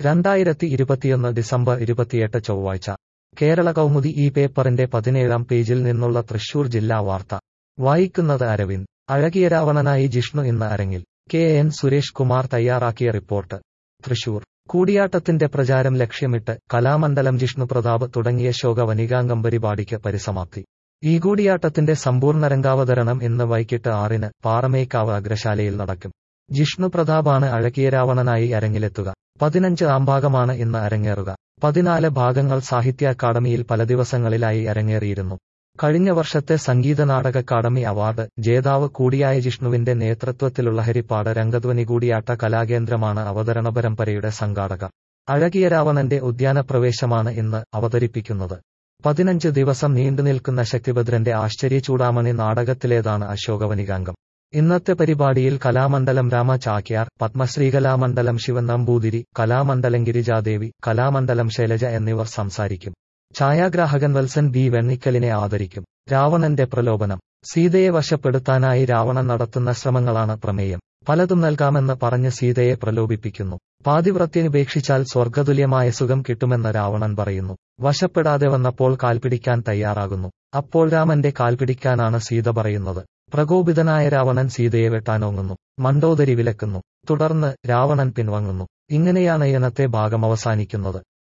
രണ്ടായിരത്തി ഇരുപത്തിയൊന്ന് ഡിസംബർ ഇരുപത്തിയെട്ട് ചൊവ്വാഴ്ച കേരള കൗമുദി ഈ പേപ്പറിന്റെ പതിനേഴാം പേജിൽ നിന്നുള്ള തൃശൂർ ജില്ലാ വാർത്ത വായിക്കുന്നത് അരവിന്ദ് അഴകിയ രാവണനായി ജിഷ്ണു ഇന്ന് അരങ്ങിൽ കെ എൻ സുരേഷ് കുമാർ തയ്യാറാക്കിയ റിപ്പോർട്ട് തൃശൂർ കൂടിയാട്ടത്തിന്റെ പ്രചാരം ലക്ഷ്യമിട്ട് കലാമണ്ഡലം ജിഷ്ണു പ്രതാപ് തുടങ്ങിയ ശോക വനികാംഗം പരിപാടിക്ക് പരിസമാപ്തി ഈ കൂടിയാട്ടത്തിന്റെ സമ്പൂർണ്ണ രംഗാവതരണം ഇന്ന് വൈകിട്ട് ആറിന് പാറമേക്കാവ് അഗ്രശാലയിൽ നടക്കും ജിഷ്ണു പ്രതാപാണ് അഴകിയ രാവണനായി അരങ്ങിലെത്തുക പതിനഞ്ച് ആംഭാഗമാണ് ഇന്ന് അരങ്ങേറുക പതിനാല് ഭാഗങ്ങൾ സാഹിത്യ അക്കാദമിയിൽ പല ദിവസങ്ങളിലായി അരങ്ങേറിയിരുന്നു കഴിഞ്ഞ വർഷത്തെ സംഗീത നാടക അക്കാദമി അവാർഡ് ജേതാവ് കൂടിയായ ജിഷ്ണുവിന്റെ നേതൃത്വത്തിലുള്ള ഹരിപ്പാട് രംഗധ്വനി കൂടിയാട്ട കലാകേന്ദ്രമാണ് അവതരണ പരമ്പരയുടെ സംഘാടക അഴകിയ രാവണന്റെ ഉദ്യാനപ്രവേശമാണ് ഇന്ന് അവതരിപ്പിക്കുന്നത് പതിനഞ്ച് ദിവസം നീണ്ടുനിൽക്കുന്ന ശക്തിഭദ്രന്റെ ആശ്ചര്യ ചൂടാമണി നാടകത്തിലേതാണ് അശോകവനികാംഗം ഇന്നത്തെ പരിപാടിയിൽ കലാമണ്ഡലം രാമ ചാക്യാർ പത്മശ്രീ കലാമണ്ഡലം ശിവൻ നമ്പൂതിരി കലാമണ്ഡലം ഗിരിജാദേവി കലാമണ്ഡലം ശൈലജ എന്നിവർ സംസാരിക്കും ഛായാഗ്രാഹകൻ വത്സൻ ബി വെണ്ണിക്കലിനെ ആദരിക്കും രാവണന്റെ പ്രലോഭനം സീതയെ വശപ്പെടുത്താനായി രാവണൻ നടത്തുന്ന ശ്രമങ്ങളാണ് പ്രമേയം പലതും നൽകാമെന്ന് പറഞ്ഞ് സീതയെ പ്രലോഭിപ്പിക്കുന്നു പാതിവ്രത്യനുപേക്ഷിച്ചാൽ സ്വർഗതുല്യമായ സുഖം കിട്ടുമെന്ന് രാവണൻ പറയുന്നു വശപ്പെടാതെ വന്നപ്പോൾ കാൽപിടിക്കാൻ തയ്യാറാകുന്നു അപ്പോൾ രാമന്റെ കാൽപിടിക്കാനാണ് സീത പറയുന്നത് പ്രകോപിതനായ രാവണൻ സീതയെ വെട്ടാനോങ്ങുന്നു മണ്ടോദരി വിലക്കുന്നു തുടർന്ന് രാവണൻ പിൻവാങ്ങുന്നു ഇങ്ങനെയാണ് ഇനത്തെ ഭാഗം അവസാനിക്കുന്നത്